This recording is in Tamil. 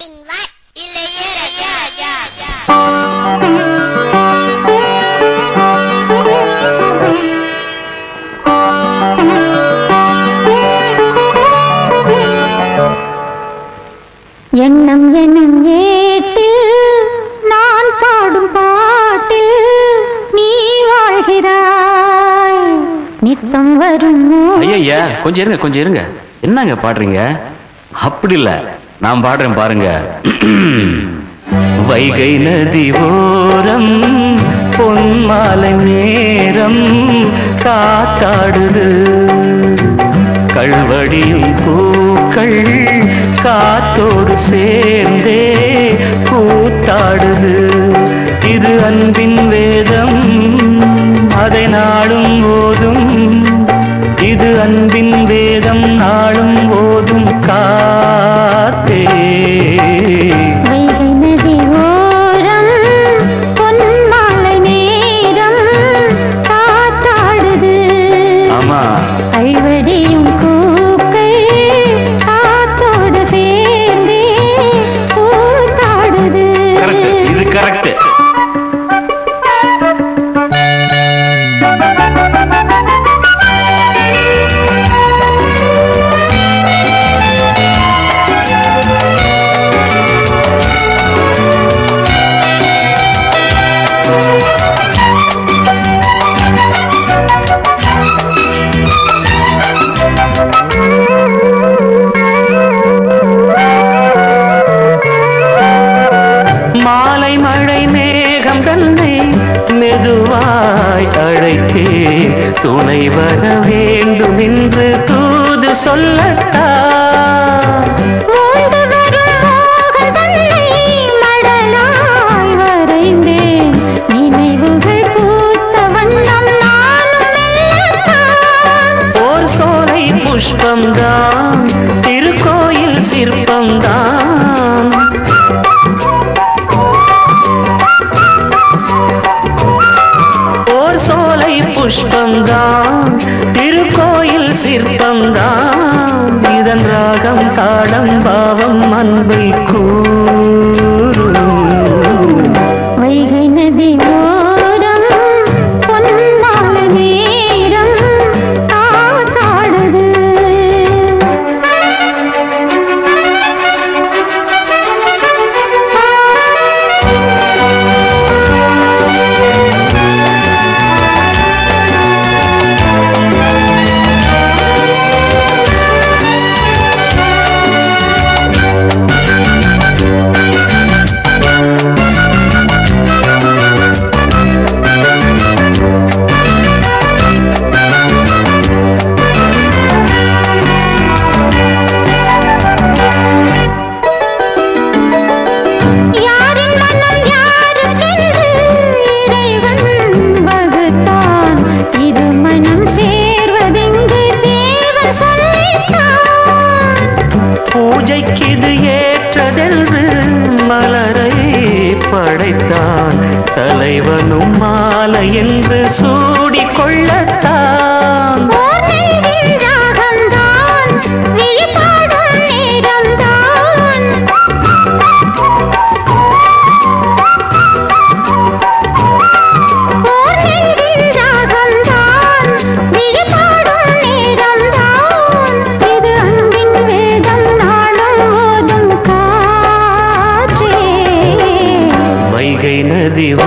Recording one. Ilayaraja. எண்ணம் எனும் ஏட்டில் நான் பாடும் பாட்டில் நீ வாழ்கிறாய் நித்தம் வரும் ஐயா கொஞ்சம் இருங்க கொஞ்சம் இருங்க என்னங்க பாடுறீங்க அப்படி இல்ல நான் பாடுறேன் பாருங்க வைகை நதி ஓரம் பொன்மாலை நேரம் காத்தாடுது கல்வடியும் பூக்கள் காத்தோடு சேர்ந்தே கூத்தாடுது இது அன்பின் வேதம் அதை நாடும் போதும் இது அன்பின் வேதம் நாளும் போதும் காத்தே வைகை நதி ஓரம் பொன்மாலை நேரம் காத்தாடுது ஆமா கல்வடியும் பூக்கள் காத்தோடு சேர்ந்தே கூத்தாடுது கரெக்ட் இது கரெக்ட் மாலை மழை மேகம் தன்னை மெதுவாய் அழைத்தே துணை வர வேண்டும் என்று தூது சொல்லத்தான் மூண்டு வரும் மோகம் தன்னை மடலாய் வரைந்தேன். நினைவுகள் பூத்த வண்ணம் நானும் மெல்லத்தான். ஓர் சோலை புஷ்பம்தான் திருக்கோயில் சிற்பம்தான் ஓர் சோலை புஷ்பம்தான் திருக்கோயில் சிற்பம்தான் இதன் ராகம் தாளம் பாவம் அன்பை கூறும் வைகை நதி ஓரம் பொன்மாலை நேரம் காத்தாடுது. யாரின் மனம் யாருக்கென்று இறைவன் வகுத்தான். இரு மனம் சேர்வதெங்கு தேவன் சொல்லித்தான். பூஜைக்கு இது ஏற்றதென்று மலரை படைத்தான் தலைவனும் மாலை என்று சூடிக் கொள்ளத்தான் ஓர் நெஞ்சின் ராகம்தான், விழிபாடும் நேரம்தான். ஓர் நெஞ்சின் ராகம்தான், விழிபாடும் நேரம்தான். இது அன்பின் வேதம் நாளும் ஓதும் காற்றே வைகை நதி